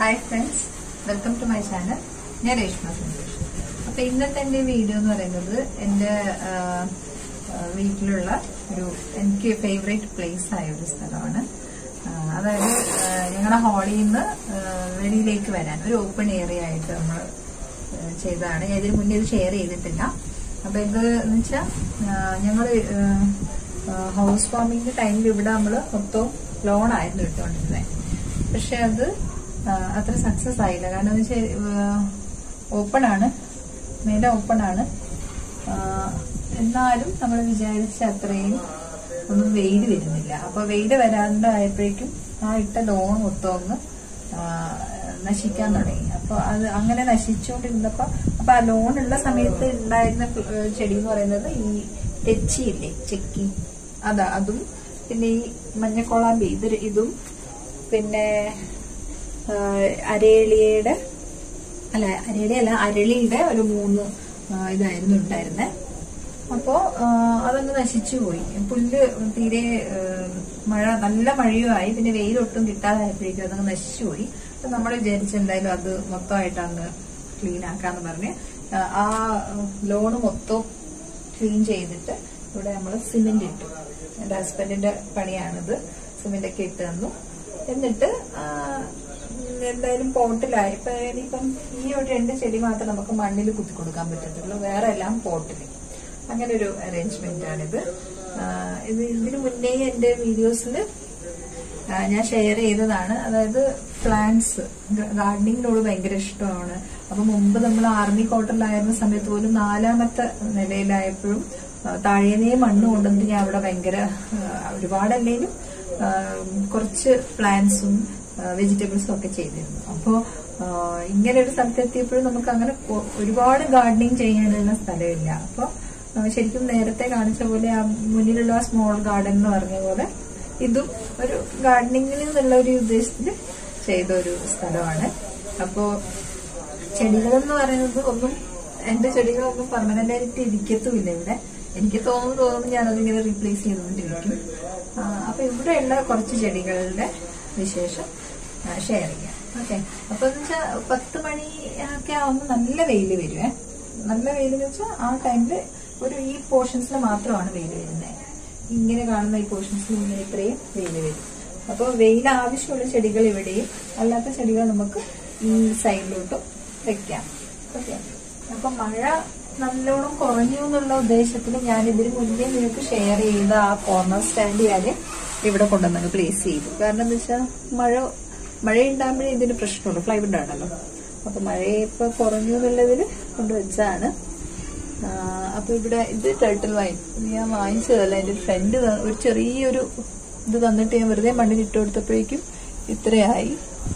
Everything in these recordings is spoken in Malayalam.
hi friends welcome to my channel ഞാൻ രേഷ്മ സന്തോഷ് അപ്പൊ ഇന്നത്തെ എന്റെ വീഡിയോ എന്ന് പറയുന്നത് എന്റെ ആ, ആ, വീട്ടിലുള്ള ഒരു എനിക്ക് ഫേവറേറ്റ് പ്ലേസ് ആയ ഒരു സ്ഥലമാണ് ആ, അതായത് ഞങ്ങളുടെ ഹാളിൽ നിന്ന് ആ, വെളിയിലേക്ക് വരാൻ ഒരു ഓപ്പൺ ഏരിയ ആയിട്ട് നമ്മൾ ചെയ്തതാണ് ഞാൻ ഇതിന് മുന്നേ ഇത് ഷെയർ ചെയ്തിട്ടില്ല അപ്പൊ ഇത് എന്ന് വെച്ചാൽ ഞങ്ങൾ ഹൗസ് വാമിംഗ് ടൈമിൽ ഇവിടെ നമ്മൾ മൊത്തം ലോൺ ആയിരുന്നു ഇട്ടുകൊണ്ടിരുന്നത് പക്ഷെ അത് ആ, അത്ര സക്സസ് ആയില്ല കാരണം എന്ന് വെച്ചാൽ ഓപ്പൺ ആണ് മേലെ ഓപ്പൺ ആണ് ആ, എന്നാലും നമ്മൾ വിചാരിച്ച അത്രയും ഒന്നും വെയിൽ വരുന്നില്ല അപ്പൊ വെയിൽ വരാണ്ടായപ്പോഴേക്കും ആ ഇട്ട ലോൺ മൊത്തം ഒന്ന് ആ, നശിക്കാൻ തുടങ്ങി അപ്പൊ അത് അങ്ങനെ നശിച്ചുകൊണ്ടിരുന്നപ്പോ അപ്പൊ ആ ലോൺ ഉള്ള സമയത്ത് ഉണ്ടായിരുന്ന പ്ല- ഏ, ചെടി എന്ന് പറയുന്നത് ഈ തെച്ചിയില്ലേ ചെക്കി അതാ അതും പിന്നെ ഈ മഞ്ഞക്കോളാമ്പി ഇത് ഇതും പിന്നെ ആ, അരേലിയുടെ അല്ല അരയുടെ അല്ല അരളിയുടെ ഒരു മൂന്ന് ആ, ഇതായിരുന്നു ഉണ്ടായിരുന്നെ അപ്പോ ആ, അതങ്ങ് നശിച്ചു പോയി പുല്ല് തീരെ ആ, മഴ നല്ല മഴയുമായി പിന്നെ വെയിലൊട്ടും കിട്ടാതായപ്പോഴേക്കും അതങ്ങ് നശിച്ചു പോയി അപ്പൊ നമ്മൾ വിചാരിച്ച എന്തായാലും അത് മൊത്തമായിട്ട് അങ്ങ് ക്ലീൻ ആക്കാന്ന് പറഞ്ഞ് ആ, ആ ലോണ് മൊത്തം ക്ലീൻ ചെയ്തിട്ട് ഇവിടെ നമ്മൾ സിമെന്റ് ഇട്ടു എന്റെ ഹസ്ബൻഡിന്റെ പണിയാണിത് സിമെന്റ് ഒക്കെ ഇട്ട് തന്നു എന്നിട്ട് ആ, ഉം, എന്തായാലും പോട്ടിലായി ഇപ്പൊ ഇനിയിപ്പം ഈ ഒരു രണ്ട് ചെടി മാത്രം നമുക്ക് മണ്ണിൽ കുത്തി കൊടുക്കാൻ പറ്റത്തുള്ളൂ വേറെ എല്ലാം പോട്ടിൽ അങ്ങനെ ഒരു അറേഞ്ച്മെന്റ് ആണിത് ആ, ഇത് ഇതിനു മുന്നേ എന്റെ വീഡിയോസിൽ ഞാൻ ഷെയർ ചെയ്തതാണ് അതായത് പ്ലാന്റ്സ് ഗാർഡനിങ്ങിനോട് ഭയങ്കര ഇഷ്ടമാണ് അപ്പൊ മുമ്പ് നമ്മൾ ആർമി ക്വാർട്ടറിലായിരുന്ന സമയത്ത് പോലും നാലാമത്തെ നിലയിലായപ്പോഴും ആ, താഴേനേ മണ്ണ് കൊണ്ടുവന്നിട്ട് ഞാൻ അവിടെ ഭയങ്കര ആ, ഒരുപാടല്ലേലും ആ, കുറച്ച് പ്ലാന്റ്സും വെജിറ്റബിൾസും ഒക്കെ ചെയ്തിരുന്നു അപ്പോ ആ, ഇങ്ങനെ ഒരു സ്ഥലത്ത് എത്തിയപ്പോഴും നമുക്ക് അങ്ങനെ കൊ- ഒരുപാട് ഗാർഡനിങ് ചെയ്യാനുള്ള സ്ഥലമില്ല അപ്പൊ ആ, ശരിക്കും നേരത്തെ കാണിച്ച പോലെ ആ മുന്നിലുള്ള ആ സ്മോൾ ഗാർഡൻ എന്ന് പറഞ്ഞ പോലെ ഇതും ഒരു ഗാർഡനിങ്ങിൽ എന്നുള്ള ഒരു ഉദ്ദേശത്തിൽ ചെയ്ത ഒരു സ്ഥലമാണ് അപ്പോ ചെടികളെന്ന് പറയുന്നത് ഒന്നും എന്റെ ചെടികളൊന്നും പെർമനന്റ് ആയിട്ട് ഇരിക്കത്തുമില്ല ഇവിടെ എനിക്ക് തോന്നുന്നു തോന്നുന്നു ഞാനതിങ്ങനെ റീപ്ലേസ് ചെയ്തുകൊണ്ടിരിക്കും ആ, അപ്പൊ ഇവിടെയുള്ള കുറച്ച് ചെടികളുടെ വിശേഷം ഷെയർ ചെയ്യാം ഓക്കെ അപ്പൊ എന്ന് വെച്ചാൽ പത്ത് മണി ഒക്കെ ആവുമ്പോൾ നല്ല വെയിൽ വരുവേ നല്ല വെയിൽ എന്ന് വെച്ചാൽ ആ ടൈമില് ഒരു ഈ പോർഷൻസിൽ മാത്രമാണ് വെയിൽ വരുന്നത് ഇങ്ങനെ കാണുന്ന ഈ പോർഷൻസിൽ ഇങ്ങനെ ഇത്രയും വെയിൽ വരും അപ്പോൾ വെയിൽ ആവശ്യമുള്ള ചെടികൾ ഇവിടെയും അല്ലാത്ത ചെടികൾ നമുക്ക് ഈ സൈഡിലോട്ടും വെക്കാം ഓക്കെ അപ്പൊ മഴ നല്ലോണം കുറഞ്ഞു എന്നുള്ള ഉദ്ദേശത്തിൽ ഞാൻ ഇതിന് മുന്നേ നിങ്ങൾക്ക് ഷെയർ ചെയ്ത ആ കോർണർ സ്റ്റാൻഡ് ഞാൻ ഇവിടെ കൊണ്ടുവന്ന് പ്ലേസ് ചെയ്തു കാരണം എന്താ വെച്ചാൽ മഴ മഴ ഉണ്ടാകുമ്പോഴേ ഇതിന് പ്രശ്നമുള്ളൂ ഫ്ലൈവുഡ് ആണല്ലോ അപ്പൊ മഴ ഇപ്പൊ കുറഞ്ഞു എന്നുള്ളതിൽ കൊണ്ടുവച്ചാണ് ആ, അപ്പൊ ഇവിടെ ഇത് ടേർട്ടിൽ വൈൻ ഇത് ഞാൻ വാങ്ങിച്ചതല്ല എന്റെ ഒരു ഫ്രണ്ട് ഒരു ചെറിയൊരു ഇത് തന്നിട്ട് ഞാൻ വെറുതെ മണ്ണിൽ ഇട്ട് കൊടുത്തപ്പോഴേക്കും ഇത്രയായി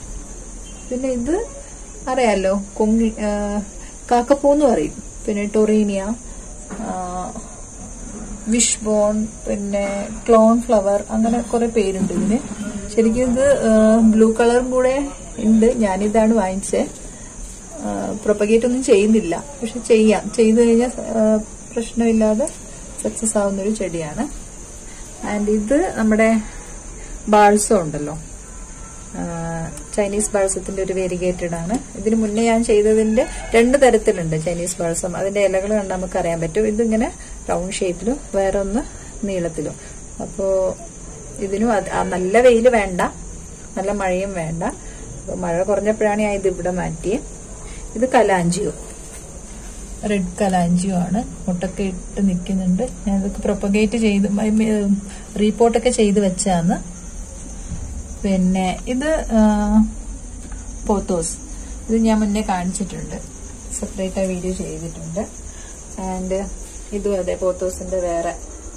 പിന്നെ ഇത് അറിയാലോ കൊങ്ങി ആ, കാക്കപ്പൂന്ന് പറയും പിന്നെ ടൊറീനിയ വിഷ് ബോൺ പിന്നെ ക്ലോൺ ഫ്ലവർ അങ്ങനെ കുറെ പേരുണ്ട് ഇതിന് ശരിക്കും ഇത് ബ്ലൂ കളറും കൂടെ ഉണ്ട് ഞാനിതാണ് വാങ്ങിച്ചത് പ്രൊപ്പഗേറ്റ് ഒന്നും ചെയ്യുന്നില്ല പക്ഷെ ചെയ്യാം ചെയ്തു കഴിഞ്ഞാൽ ആ, പ്രശ്നമില്ലാതെ സക്സസ് ആവുന്ന ഒരു ചെടിയാണ് ആൻഡ് ഇത് നമ്മുടെ ബാൾസം ഉണ്ടല്ലോ ആ, ചൈനീസ് ബാൾസത്തിന്റെ ഒരു വേരിഗേറ്റഡ് ആണ് ഇതിന് മുന്നേ ഞാൻ ചെയ്തതിന്റെ രണ്ട് തരത്തിലുണ്ട് ചൈനീസ് ബാൾസം അതിന്റെ ഇലകൾ കണ്ടാൽ നമുക്ക് അറിയാൻ പറ്റും ഇതിങ്ങനെ റൗണ്ട് ഷേപ്പിലും വേറെ ഒന്ന് നീളത്തിലും അപ്പോ ഇതിനും അത് ആ നല്ല വെയിൽ വേണ്ട നല്ല മഴയും വേണ്ട അപ്പൊ മഴ കുറഞ്ഞപ്പോഴാണ് ഞാൻ ഇത് ഇവിടെ മാറ്റിയത് ഇത് കലാഞ്ചിയോ റെഡ് കലാഞ്ചിയോ ആണ് മുട്ടൊക്കെ ഇട്ട് നിൽക്കുന്നുണ്ട് ഞാൻ ഇതൊക്കെ പ്രൊപ്പഗേറ്റ് ചെയ്ത് റീപോർട്ടൊക്കെ ചെയ്ത് വെച്ചാന്ന് പിന്നെ ഇത് ആ, പോത്തോസ് ഇത് ഞാൻ മുന്നേ കാണിച്ചിട്ടുണ്ട് സെപ്പറേറ്റ് ആ വീഡിയോ ചെയ്തിട്ടുണ്ട് ആൻഡ് ഇതും അതെ പോത്തോസിന്റെ വേറെ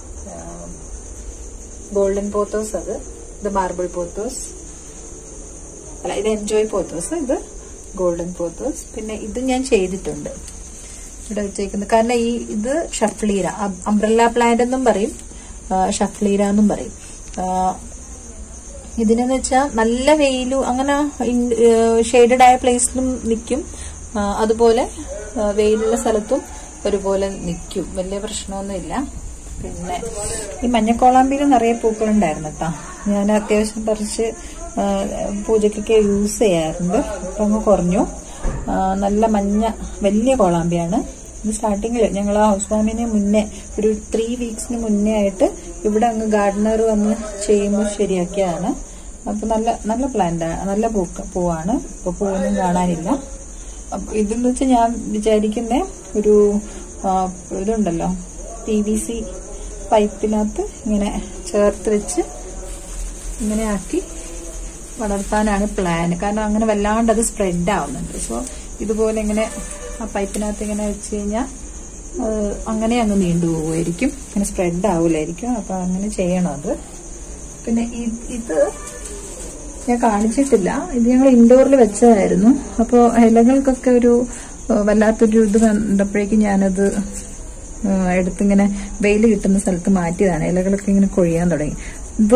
ഗോൾഡൻ പോത്തോസ് അത് ഇത് മാർബിൾ പോത്തോസ് അല്ല ഇത് എൻജോയ് പോത്തോസ് ഇത് ഗോൾഡൻ പോത്തോസ് പിന്നെ ഇത് ഞാൻ ചെയ്തിട്ടുണ്ട് ഇവിടെ വെച്ചേക്കുന്നത് കാരണം ഈ ഇത് ഷഫ്ലീര അംബ്രല്ല പ്ലാന്റ് എന്നും പറയും ആ, ഷഫ്ലീര എന്നും പറയും ആ, ഇതിനെന്ന് വെച്ചാൽ നല്ല വെയിലും അങ്ങനെ ഷെയ്ഡഡ് ആയ പ്ലേസിലും നിൽക്കും അതുപോലെ ആ, വെയിലുള്ള സ്ഥലത്തും ഒരുപോലെ നിൽക്കും വലിയ പ്രശ്നമൊന്നുമില്ല പിന്നെ ഈ മഞ്ഞക്കോളാമ്പിയിൽ നിറയെ പൂക്കളുണ്ടായിരുന്നു കേട്ടോ ഞാൻ അത്യാവശ്യം പറിച്ച് ആ, പൂജയ്ക്കൊക്കെ യൂസ് ചെയ്യാറുണ്ട് ഇപ്പം അങ്ങ് കുറഞ്ഞു ആ, നല്ല മഞ്ഞ വലിയ കോളാമ്പിയാണ് ഇത് സ്റ്റാർട്ടിങ്ങിൽ ഞങ്ങൾ ആ ഹൗസ് വാമിന് മുന്നേ ഒരു ത്രീ വീക്സിന് മുന്നേ ആയിട്ട് ഇവിടെ അങ്ങ് ഗാർഡനർ വന്ന് ചെയ്യുമ്പോൾ ശരിയാക്കിയതാണ് അപ്പൊ നല്ല നല്ല പ്ലാന്റ് നല്ല പൂക്ക പൂവാണ് ഇപ്പൊ പൂവൊന്നും കാണാനില്ല അപ്പൊ ഇതെന്ന് വെച്ചാൽ ഞാൻ വിചാരിക്കുന്ന ഒരു ആ, ഇതുണ്ടല്ലോ പി വി സി പൈപ്പിനകത്ത് ഇങ്ങനെ ചേർത്ത് വെച്ച് ഇങ്ങനെ ആക്കി വളർത്താനാണ് പ്ലാൻ കാരണം അങ്ങനെ വല്ലാണ്ട് അത് സ്പ്രെഡ് ആവുന്നുണ്ട് സോ ഇതുപോലെ ഇങ്ങനെ ആ പൈപ്പിനകത്ത് ഇങ്ങനെ വെച്ച് കഴിഞ്ഞാൽ അങ്ങനെ അങ്ങ് നീണ്ടു പോകുമായിരിക്കും ഇങ്ങനെ സ്പ്രെഡ് ആവില്ലായിരിക്കും അപ്പൊ അങ്ങനെ ചെയ്യണം അത് പിന്നെ ഇ- ഇത് ഞാൻ കാണിച്ചിട്ടില്ല ഇത് ഞങ്ങൾ ഇൻഡോറിൽ വെച്ചതായിരുന്നു അപ്പോൾ ഇലകൾക്കൊക്കെ ഒരു ആ, വല്ലാത്തൊരു ഇത് കണ്ടപ്പോഴേക്കും ഞാനത് ആ, എടുത്തിങ്ങനെ വെയിൽ കിട്ടുന്ന സ്ഥലത്ത് മാറ്റിയതാണ് ഇലകളൊക്കെ ഇങ്ങനെ കൊഴിയാൻ തുടങ്ങി ഇത്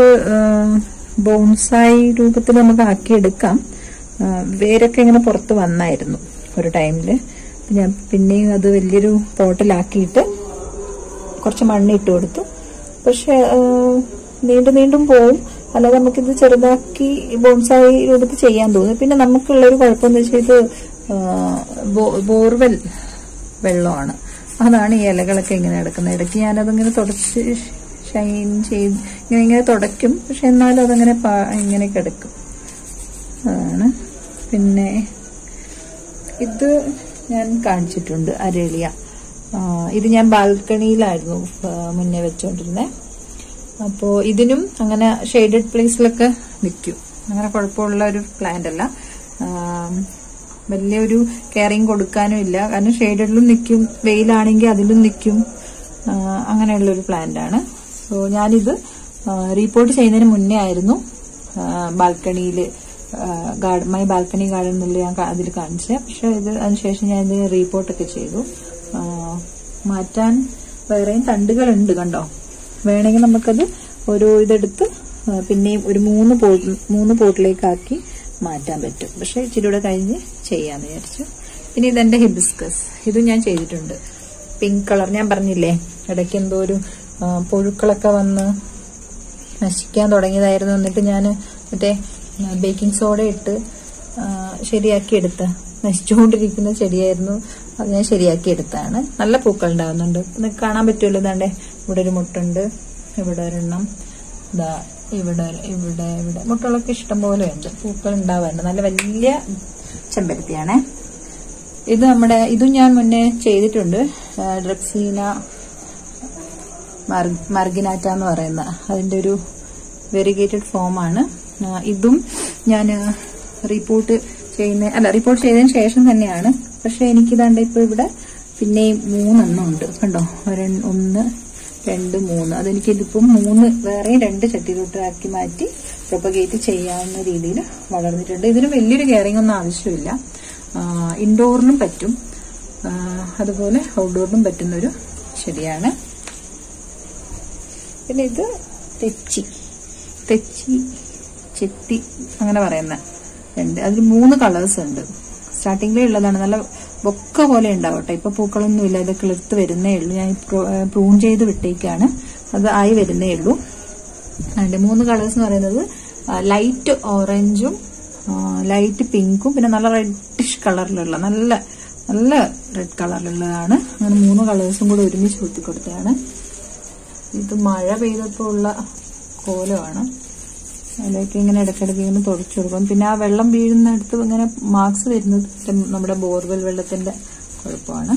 ബോൺസായി രൂപത്തിൽ നമുക്ക് ആക്കിയെടുക്കാം ആ, വേരൊക്കെ ഇങ്ങനെ പുറത്ത് വന്നായിരുന്നു ഒരു ടൈമിൽ ഞാൻ പിന്നെയും അത് വലിയൊരു പോട്ടിലാക്കിയിട്ട് കുറച്ച് മണ്ണ് ഇട്ട് കൊടുത്തു പക്ഷെ ആ, നീണ്ടു നീണ്ടും പോവും അല്ലാതെ നമുക്കിത് ചെറുതാക്കി ബോൺസായി രൂപത്തിൽ ചെയ്യാൻ തോന്നും പിന്നെ നമുക്കുള്ളൊരു കുഴപ്പമെന്ന് വെച്ചാൽ ഇത് ആ, ബോ- ബോർവെൽ വെള്ളമാണ് അതാണ് ഈ ഇലകളൊക്കെ ഇങ്ങനെ കിടക്കുന്നത് ഇടയ്ക്ക് ഞാനതിങ്ങനെ തുടച്ച് ഷൈൻ ചെയ്ത് ഇങ്ങനെ ഇങ്ങനെ തുടയ്ക്കും പക്ഷെ എന്നാലും അതങ്ങനെ പാ- ഇങ്ങനെ കിടക്കും അതാണ് പിന്നെ ഇത് ഞാൻ കാണിച്ചിട്ടുണ്ട് അരളിയ ആ, ഇത് ഞാൻ ബാൽക്കണിയിലായിരുന്നു ആ, മുന്നേ വെച്ചോണ്ടിരുന്നത് അപ്പോൾ ഇതിനും അങ്ങനെ ഷെയ്ഡഡ് പ്ലേസിലൊക്കെ നിൽക്കും അങ്ങനെ കുഴപ്പമുള്ള ഒരു പ്ലാന്റ് അല്ല ആ, വലിയൊരു കെയറിങ് കൊടുക്കാനും ഇല്ല കാരണം ഷെയ്ഡഡിലും നിൽക്കും വെയിലാണെങ്കിൽ അതിലും നിൽക്കും ആ, അങ്ങനെയുള്ളൊരു പ്ലാന്റ് ആണ് സോ ഞാനിത് റീപോർട്ട് ചെയ്യുന്നതിന് മുന്നേ ആയിരുന്നു ബാൽക്കണിയിൽ മൈ ബാൽക്കണി ഗാർഡൻ എന്നുള്ള ഞാൻ കാ- അതിൽ കാണിച്ചത് പക്ഷെ ഇത് അതിനുശേഷം ഞാൻ ഇത് റീപോർട്ടൊക്കെ ചെയ്തു ആ, മാറ്റാൻ വേറെയും തണ്ടുകളുണ്ട് കണ്ടോ വേണമെങ്കിൽ നമുക്കത് ഒരു ഇതെടുത്ത് ആ, പിന്നെയും ഒരു മൂന്ന് പോട്ട് മൂന്ന് പോട്ടിലേക്കാക്കി മാറ്റാൻ പറ്റും പക്ഷെ ഇച്ചിരി കൂടെ കഴിഞ്ഞ് ചെയ്യാന്ന് വിചാരിച്ചു പിന്നെ ഇതെന്റെ ഹിബിസ്കസ് ഇതും ഞാൻ ചെയ്തിട്ടുണ്ട് പിങ്ക് കളർ ഞാൻ പറഞ്ഞില്ലേ ഇടയ്ക്ക് എന്തോ ഒരു ആ, പുഴുക്കളൊക്കെ വന്ന് നശിക്കാൻ തുടങ്ങിയതായിരുന്നു എന്നിട്ട് ഞാൻ മറ്റേ ബേക്കിംഗ് സോഡ ഇട്ട് ആ, ശരിയാക്കി എടുത്ത നശിച്ചുകൊണ്ടിരിക്കുന്ന ചെടിയായിരുന്നു അത് ഞാൻ ശരിയാക്കി എടുത്താണ് നല്ല പൂക്കൾ ഉണ്ടാകുന്നുണ്ട് നിങ്ങൾക്ക് കാണാൻ പറ്റുമല്ലോ ഇതാണ്ടേ ഇവിടെ ഒരു മുട്ടുണ്ട് ഇവിടെ ഒരെണ്ണം ഇതാ ഇവിടെ ഒരു- ഇവിടെ ഇവിടെ മുട്ടുകളൊക്കെ ഇഷ്ടം പോലെ ഉണ്ട് പൂക്കൾ ഉണ്ടാവാറുണ്ട് നല്ല വലിയ ചെമ്പരത്തിയാണേ ഇത് നമ്മുടെ ഇതും ഞാൻ മുന്നേ ചെയ്തിട്ടുണ്ട് ആ, ഡ്രക്സീന മർ- മർഗിനാറ്റ എന്ന് പറയുന്ന അതിന്റെ ഒരു വെരിഗേറ്റഡ് ഫോമാണ് ഇതും ഞാൻ റിപ്പോർട്ട് ചെയ്യുന്ന അല്ല റിപ്പോർട്ട് ചെയ്തതിന് ശേഷം തന്നെയാണ് പക്ഷെ എനിക്കിതാണ്ട് ഇപ്പൊ ഇവിടെ പിന്നെയും മൂന്നെണ്ണം ഉണ്ട് കണ്ടോ ഒരെ- ഒന്ന് രണ്ട് മൂന്ന് അതെനിക്ക് ഇതിപ്പം മൂന്ന് വേറെ രണ്ട് ചട്ടിയിലോട്ടാക്കി മാറ്റി പ്രൊപ്പഗേറ്റ് ചെയ്യാവുന്ന രീതിയിൽ വളർന്നിട്ടുണ്ട് ഇതിന് വലിയൊരു കെയറിംഗ് ഒന്നും ആവശ്യമില്ല ഇൻഡോറിലും പറ്റും ആ, അതുപോലെ ഔട്ട്ഡോറിലും പറ്റുന്നൊരു ചെടിയാണ് പിന്നെ ഇത് തെച്ചി തെച്ചി ചെത്തി അങ്ങനെ പറയുന്ന ഉണ്ട് അതിൽ മൂന്ന് കളേഴ്സ് ഉണ്ട് സ്റ്റാർട്ടിങ്ങിലേ ഉള്ളതാണ് നല്ല ബൊക്ക പോലെ ഉണ്ടാവട്ടെ ഇപ്പൊ പൂക്കളൊന്നുമില്ല ഇത് കിളിർത്ത് വരുന്നേ ഉള്ളൂ ഞാൻ പ്രൂൺ ചെയ്ത് വിട്ടേക്കാണ് അത് ആയി വരുന്നേ ഉള്ളൂ അതിന്റെ മൂന്ന് കളേഴ്സ് എന്ന് പറയുന്നത് ലൈറ്റ് ഓറഞ്ചും ലൈറ്റ് പിങ്കും പിന്നെ നല്ല റെഡിഷ് കളറിലുള്ള നല്ല നല്ല റെഡ് കളറിലുള്ളതാണ് അങ്ങനെ മൂന്ന് കളേഴ്സും കൂടെ ഒരുമിച്ച് കുത്തി കൊടുത്തതാണ് ഇത് മഴ പെയ്തപ്പോൾ ഉള്ള കോലമാണ് അതിലേക്ക് ഇങ്ങനെ ഇടയ്ക്കിടയ്ക്ക് ഇങ്ങനെ തുടച്ചു കൊടുക്കും പിന്നെ ആ വെള്ളം വീഴുന്നിടത്ത് ഇങ്ങനെ മാർക്സ് വരുന്നത് നമ്മുടെ ബോർവെൽ വെള്ളത്തിന്റെ കുഴപ്പമാണ്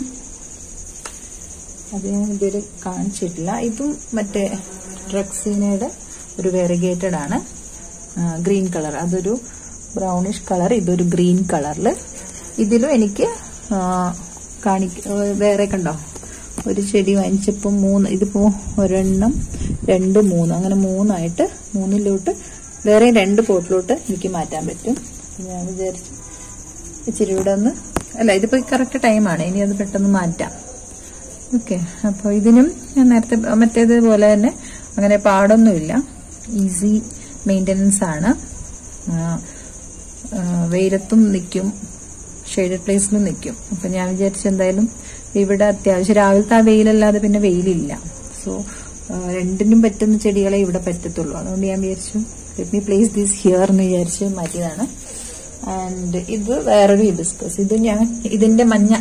അത് ഞാൻ ഇതുവരെ കാണിച്ചിട്ടില്ല ഇതും മറ്റേ ഡ്രക്സീനയുടെ ഒരു വെറിഗേറ്റഡ് ആണ് ഗ്രീൻ കളർ അതൊരു ബ്രൗണിഷ് കളർ ഇതൊരു ഗ്രീൻ കളറിൽ ഇതിലും എനിക്ക് ആ, കാണിക്ക വേറെ കണ്ടോ ഒരു ചെടി വാങ്ങിച്ചപ്പോൾ മൂന്ന് ഇതിപ്പോ ഒരെണ്ണം രണ്ട് മൂന്ന് അങ്ങനെ മൂന്നായിട്ട് മൂന്നിലോട്ട് വേറെ രണ്ട് പോട്ടിലോട്ട് എനിക്ക് മാറ്റാൻ പറ്റും അപ്പൊ ഞാൻ വിചാരിച്ചു ഇച്ചിരി കൂടെ ഒന്ന് അല്ല ഇതിപ്പോ കറക്റ്റ് ടൈമാണ് ഇനി അത് പെട്ടെന്ന് മാറ്റാം ഓക്കെ അപ്പോൾ ഇതിനും ഞാൻ നേരത്തെ മറ്റേതുപോലെ തന്നെ അങ്ങനെ പാടൊന്നുമില്ല ഈസി മെയിൻ്റനൻസ് ആണ് ആ, ആ, വെയിലത്തും നിൽക്കും ഷെയ്ഡഡ് പ്ലേസിലും നിൽക്കും അപ്പം ഞാൻ വിചാരിച്ചു എന്തായാലും ഇവിടെ അത്യാവശ്യം രാവിലത്തെ ആ വെയിലല്ലാതെ പിന്നെ വെയിലില്ല സോ ആ, രണ്ടിനും പറ്റുന്ന ചെടികളെ ഇവിടെ പറ്റത്തുള്ളൂ അതുകൊണ്ട് ഞാൻ വിചാരിച്ചു let me place this here എന്ന് വിചാരിച്ച് മാറ്റിയതാണ് ആൻഡ് ഇത് വേറൊരു ഹിബിസ്കസ് ഇത് ഞാൻ ഇതിന്റെ മഞ്ഞ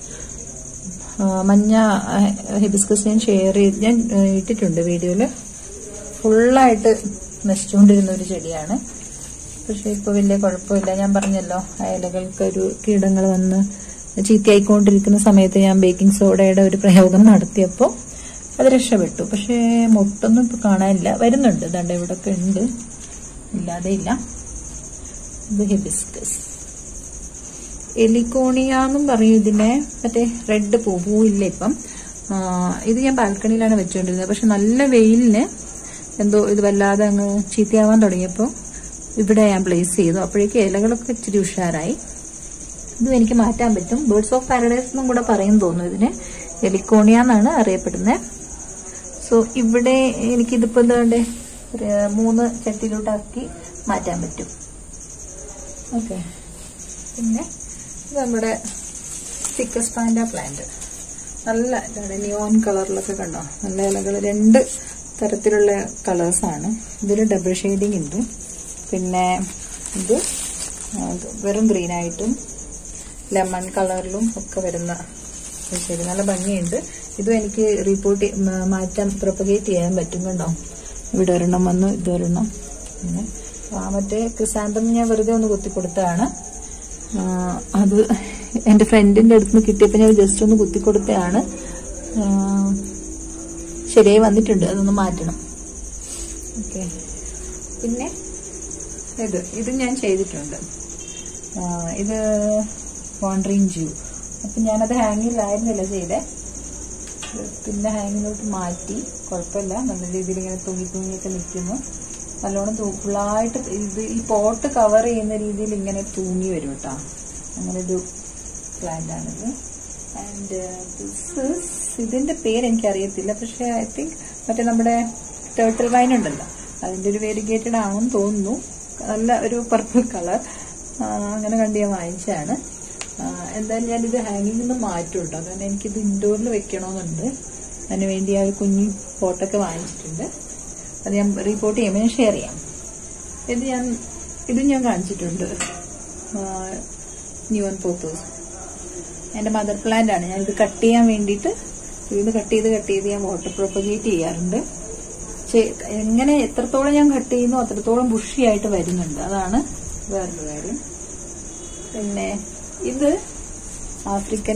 ആ, മഞ്ഞ ഹിബിസ്കസ് ഞാൻ ഷെയർ ചെയ്ത് ഞാൻ ആ, ഇട്ടിട്ടുണ്ട് വീഡിയോയിൽ ഫുള്ളായിട്ട് നശിച്ചുകൊണ്ടിരുന്ന ഒരു ചെടിയാണ് പക്ഷെ ഇപ്പൊ വലിയ കുഴപ്പമില്ല ഞാൻ പറഞ്ഞല്ലോ ആ ഇലകൾക്ക് ഒരു കീടങ്ങൾ വന്ന് ചീത്തയായിക്കൊണ്ടിരിക്കുന്ന സമയത്ത് ഞാൻ ബേക്കിംഗ് സോഡയുടെ ഒരു പ്രയോഗം നടത്തിയപ്പോൾ അത് രക്ഷപ്പെട്ടു പക്ഷേ മൊട്ടൊന്നും ഇപ്പൊ കാണാനില്ല വരുന്നുണ്ട് ദണ്ട ഇവിടെ ഒക്കെ ഉണ്ട് ഇല്ലാതെ ഇല്ല ഇത് ഹിബിസ്കസ് എലിക്കോണിയ എന്നും പറയും ഇതിനെ മറ്റേ റെഡ് പൂ പൂവില്ല ഇപ്പം ആ, ഇത് ഞാൻ ബാൽക്കണിയിലാണ് വെച്ചുകൊണ്ടിരുന്നത് പക്ഷെ നല്ല വെയിലിന് എന്തോ ഇത് വല്ലാതെ അങ്ങ് ചീത്തയാവാൻ തുടങ്ങിയപ്പോൾ ഇവിടെ ഞാൻ പ്ലേസ് ചെയ്തു അപ്പോഴേക്ക് ഇലകളൊക്കെ ഇച്ചിരി ഉഷാറായി ഇതും എനിക്ക് മാറ്റാൻ പറ്റും ബേർഡ്സ് ഓഫ് പാരഡൈസ് എന്നും കൂടെ പറയും തോന്നുന്നു ഇതിന് എലിക്കോണിയ എന്നാണ് അറിയപ്പെടുന്നത് സോ ഇവിടെ എനിക്കിതിപ്പോ എന്താണ്ട് ഒരു മൂന്ന് ചട്ടിയിലോട്ടാക്കി മാറ്റാൻ പറ്റും ഓക്കെ പിന്നെ ഇത് നമ്മുടെ തിക്കസ് പാൻഡ പ്ലാന്റ് നല്ല ഇതാണ് നിയോൺ കളറിലൊക്കെ കണ്ടോ നല്ല ഇലകൾ രണ്ട് തരത്തിലുള്ള കളേഴ്സാണ് ഇതിൽ ഡബിൾ ഷെയ്ഡിങ് ഉണ്ട് പിന്നെ ഇത് ആ, ഇത് വെറും ഗ്രീനായിട്ടും ലെമൺ കളറിലും ഒക്കെ വരുന്ന ഒരു ചെടി നല്ല ഭംഗിയുണ്ട് ഇതും എനിക്ക് റിപ്പോർട്ട് മാറ്റാൻ പ്രൊപ്പഗേറ്റ് ചെയ്യാൻ പറ്റും കണ്ടോ ഇവിടെ ഒരെണ്ണം വന്നു ഇത് ഒരെണ്ണം പിന്നെ ആ മറ്റേ ക്രിസാന്തം ഞാൻ വെറുതെ ഒന്ന് കുത്തി കൊടുത്തതാണ് ആ, അത് എന്റെ ഫ്രണ്ടിന്റെ അടുത്ത് നിന്ന് കിട്ടിയപ്പോൾ ഞാൻ ജസ്റ്റ് ഒന്ന് കുത്തി കൊടുത്തതാണ് ആ, ശരിയായി വന്നിട്ടുണ്ട് അതൊന്ന് മാറ്റണം ഓക്കെ പിന്നെ ഇത് ഇത് ഞാൻ ചെയ്തിട്ടുണ്ട് ആ, ഇത് വാണ്ടറിങ് ജൂ അപ്പം ഞാനത് ഹാങ്ങിലായിരുന്നില്ല ചെയ്തേ ഇത് പിന്നെ ഹാങ്ങിലോട്ട് മാറ്റി കുഴപ്പമില്ല നല്ല രീതിയിൽ ഇങ്ങനെ തൂങ്ങി തൂങ്ങിയൊക്കെ നിൽക്കുന്നു നല്ലോണം തൂ- ഫുള്ളായിട്ട് ഇത് ഈ പോട്ട് കവർ ചെയ്യുന്ന രീതിയിൽ ഇങ്ങനെ തൂങ്ങി വരും കേട്ടോ അങ്ങനെ ഒരു പ്ലാന്റ് ആണിത് ആൻഡ് ദിസ് ഇതിന്റെ പേര് എനിക്ക് അറിയത്തില്ല പക്ഷെ ഐ തിങ്ക് മറ്റേ നമ്മുടെ ടേർട്ടിൽ വൈൻ ഉണ്ടല്ലോ അതിന്റെ ഒരു വേരിഗേറ്റഡ് ആണെന്ന് തോന്നുന്നു നല്ല ഒരു പർപ്പിൾ കളർ അങ്ങനെ കണ്ട് ഞാൻ വാങ്ങിച്ചതാണ് ആ, എന്തായാലും ഞാനിത് ഹാങ്ങിങ് നിന്ന് മാറ്റും കേട്ടോ കാരണം എനിക്കിത് ഇൻഡോറിൽ വെക്കണമെന്നുണ്ട് അതിന് വേണ്ടി ആ ഒരു കുഞ്ഞു പോട്ടൊക്കെ വാങ്ങിച്ചിട്ടുണ്ട് അത് ഞാൻ റിപ്പോർട്ട് ചെയ്യുമ്പോൾ ഞാൻ ഷെയർ ചെയ്യാം ഇത് ഞാൻ ഇത് ഞാൻ കാണിച്ചിട്ടുണ്ട് ന്യൂവൻ പോത്തോസ് എൻ്റെ മദർ പ്ലാന്റ് ആണ് ഞാനിത് കട്ട് ചെയ്യാൻ വേണ്ടിയിട്ട് ഇത് കട്ട് ചെയ്ത് കട്ട് ചെയ്ത് ഞാൻ വാട്ടർ പ്രൊപ്പഗേറ്റ് ചെയ്യാറുണ്ട് ചെ- എങ്ങനെ എത്രത്തോളം ഞാൻ കട്ട് ചെയ്യുന്നു അത്രത്തോളം ബുഷിയായിട്ട് വരുന്നുണ്ട് അതാണ് വേറൊരു കാര്യം പിന്നെ ഇത് ആഫ്രിക്കൻ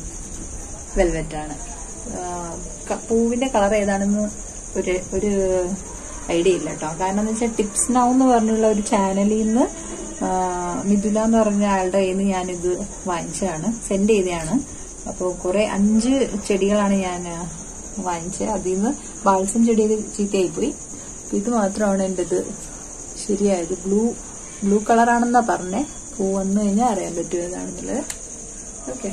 വെൽവെറ്റ് ആണ് ആ, ക- പൂവിന്റെ കളർ ഏതാണെന്ന് ഒരു ഒരു ഐഡിയ ഇല്ല കേട്ടോ കാരണം എന്ന് വെച്ചാൽ ടിപ്സ് നൗ എന്ന് പറഞ്ഞുള്ള ഒരു ചാനലിൽ നിന്ന് ആ, മിഥുല എന്ന് പറഞ്ഞ ആളുടെ കയ്യിൽ നിന്ന് ഞാനിത് വാങ്ങിച്ചതാണ് സെൻഡ് ചെയ്തതാണ് അപ്പോൾ കുറെ അഞ്ച് ചെടികളാണ് ഞാൻ വാങ്ങിച്ചത് അതിൽ നിന്ന് ബാൾസം ചെടിയിൽ ചീത്തയായി പോയി അപ്പൊ ഇത് മാത്രമാണ് എൻ്റെ ഇത് ശരിയായത് ബ്ലൂ ബ്ലൂ കളറാണെന്നാ പറഞ്ഞേ പൂ വന്നു കഴിഞ്ഞാൽ അറിയാൻ പറ്റും ഏതാണെന്നുള്ളത് ഓക്കെ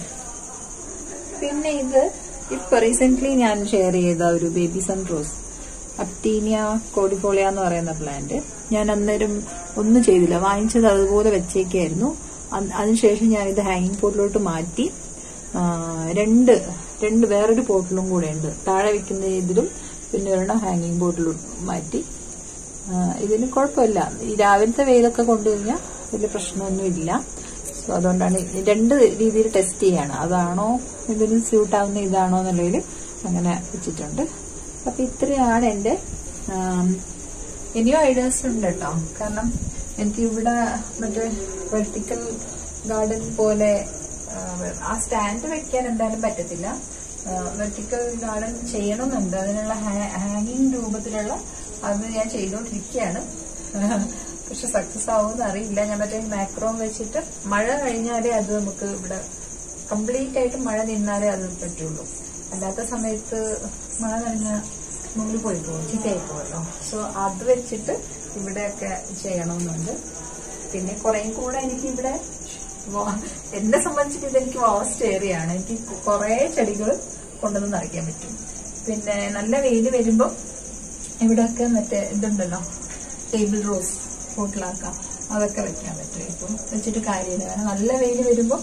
പിന്നെ ഇത് ഇപ്പൊ റീസെന്റ് ഞാൻ ഷെയർ ചെയ്ത ഒരു baby sun rose aptenia cordifolia എന്ന് പറയുന്ന പ്ലാന്റ് ഞാൻ അന്നേരം ഒന്നും ചെയ്തില്ല വാങ്ങിച്ചത് അതുപോലെ വെച്ചേക്കായിരുന്നു അന്ന് അതിനുശേഷം ഞാൻ ഇത് ഹാങ്ങിങ് പോട്ടിലോട്ട് മാറ്റി ആ, രണ്ട് രണ്ട് വേറൊരു പോട്ടിലും കൂടെ ഉണ്ട് താഴെ വെക്കുന്ന ഇതിലും പിന്നെ ഒരെണ്ണം ഹാങ്ങിങ് ബോട്ടിലും മാറ്റി ആ, ഇതിന് കുഴപ്പമില്ല ഈ രാവിലത്തെ വെയിലൊക്കെ കൊണ്ടുകഴിഞ്ഞാൽ വലിയ പ്രശ്നമൊന്നുമില്ല സോ അതുകൊണ്ടാണ് ഈ രണ്ട് രീതിയിൽ ടെസ്റ്റ് ചെയ്യാണ് അതാണോ ഇതിന് സ്യൂട്ട് ആവുന്ന ഇതാണോ എന്നുള്ളതിൽ അങ്ങനെ വെച്ചിട്ടുണ്ട് അപ്പൊ ഇത്രയാണ് എന്റെ ആം, ഇനിയും ഐഡിയാസ് ഉണ്ട് കേട്ടോ കാരണം എനിക്ക് ഇവിടെ മറ്റേ വെർട്ടിക്കൽ ഗാർഡൻ പോലെ ആ, ആ സ്റ്റാൻഡ് വെക്കാൻ എന്തായാലും പറ്റത്തില്ല വെർട്ടിക്കൽ ഗാർഡൻ ചെയ്യണമെന്നുണ്ട് അതിനുള്ള ഹാങ്ങിങ് രൂപത്തിലുള്ള അത് ഞാൻ ചെയ്തുകൊണ്ടിരിക്കുകയാണ് പക്ഷെ സക്സസ് ആവുമെന്ന് അറിയില്ല ഞാൻ മറ്റേ മാക്രോം വെച്ചിട്ട് മഴ കഴിഞ്ഞാലേ അത് നമുക്ക് ഇവിടെ കംപ്ലീറ്റ് ആയിട്ട് മഴ നിന്നാലേ അത് പറ്റുള്ളൂ അല്ലാത്ത സമയത്ത് മഴ നനഞ്ഞ നൂല് പോയി പോകും ചീത്തയായി പോകുമല്ലോ സോ അത് വെച്ചിട്ട് ഇവിടെയൊക്കെ ചെയ്യണമെന്നുണ്ട് പിന്നെ കുറേയും കൂടെ എനിക്ക് ഇവിടെ വാ- എന്നെ സംബന്ധിച്ചിട്ട് ഇതെനിക്ക് വാസ്റ്റ് ഏരിയ ആണ് എനിക്ക് കുറേ ചെടികൾ കൊണ്ടുവന്ന് നിറയ്ക്കാൻ പറ്റും പിന്നെ നല്ല വെയിൽ വരുമ്പോൾ ഇവിടെയൊക്കെ മറ്റേ ഇതുണ്ടല്ലോ ടേബിൾ റോസ് ഹോട്ടലാക്കാം അതൊക്കെ വെക്കാൻ പറ്റും ഇപ്പം വെച്ചിട്ട് കാര്യമില്ല കാരണം നല്ല വെയിൽ വരുമ്പോൾ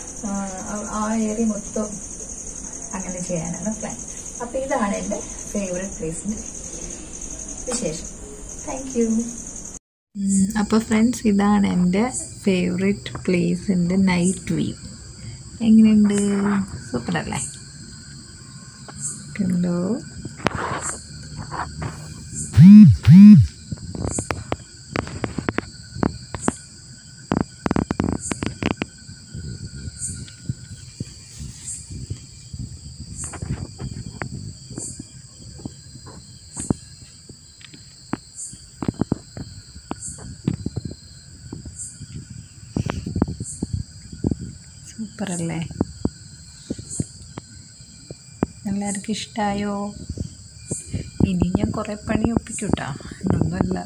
ആ ഏരിയ മൊത്തം അങ്ങനെ ചെയ്യാനാണ് പ്ലാൻ അപ്പൊ ഇതാണ് എന്റെ ഫേവറേറ്റ് പ്ലേസിന്റെ വിശേഷം താങ്ക് യു അപ്പോൾ ഫ്രണ്ട്സ് ഇതാണ് എൻ്റെ ഫേവറേറ്റ് പ്ലേസിൻ്റെ നൈറ്റ് വ്യൂ എങ്ങനെയുണ്ട് സൂപ്പർ അല്ലേ കണ്ടോ സൂപ്പർ അല്ലേ എല്ലാവർക്കും ഇഷ്ടമായോ ഇനി ഞാൻ കുറേ പണി ഒപ്പിക്കൂട്ടാ ഇതൊന്നുമല്ല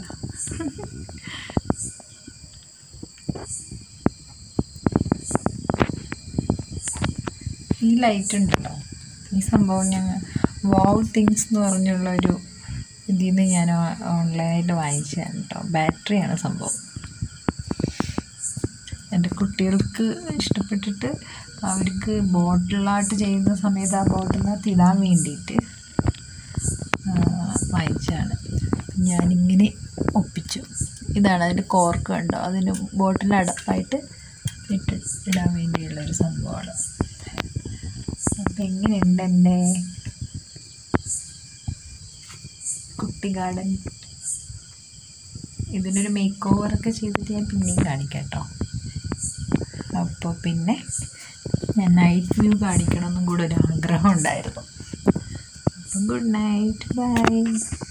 ഈ ലൈറ്റ് ഉണ്ടല്ലോ ഈ സംഭവം ഞങ്ങൾ വാവ് തിങ്സ് എന്ന് പറഞ്ഞുള്ള ഒരു ഇതിൽ നിന്ന് ഞാൻ ഓൺലൈനായിട്ട് വാങ്ങിച്ചതാണ് കേട്ടോ ബാറ്ററിയാണ് സംഭവം എൻ്റെ കുട്ടികൾക്ക് ഇഷ്ടപ്പെട്ടിട്ട് അവർക്ക് ബോട്ടിലായിട്ട് ചെയ്യുന്ന സമയത്ത് ആ ബോട്ടിലിനകത്ത് ഇടാൻ വേണ്ടിയിട്ട് വാങ്ങിച്ചതാണ് ഞാനിങ്ങനെ ഒപ്പിച്ചു ഇതാണ് അതിൻ്റെ കോർക്ക് കണ്ടോ അതിന് ബോട്ടിൽ അടപ്പായിട്ട് ഇട്ട് ഇടാൻ വേണ്ടിയുള്ളൊരു സംഭവമാണ് അപ്പം എങ്ങനെയുണ്ട് എൻ്റെ കുട്ടി ഗാർഡൻ ഇതിനൊരു മേക്ക് ഓവറൊക്കെ ചെയ്തിട്ട് ഞാൻ പിന്നെയും കാണിക്കാം കേട്ടോ അപ്പോൾ പിന്നെ ഞാൻ നൈറ്റ് വ്യൂ കാണിക്കണം എന്നും കൂടെ ഒരു ആഗ്രഹം ഉണ്ടായിരുന്നു അപ്പം ഗുഡ് നൈറ്റ് ബൈ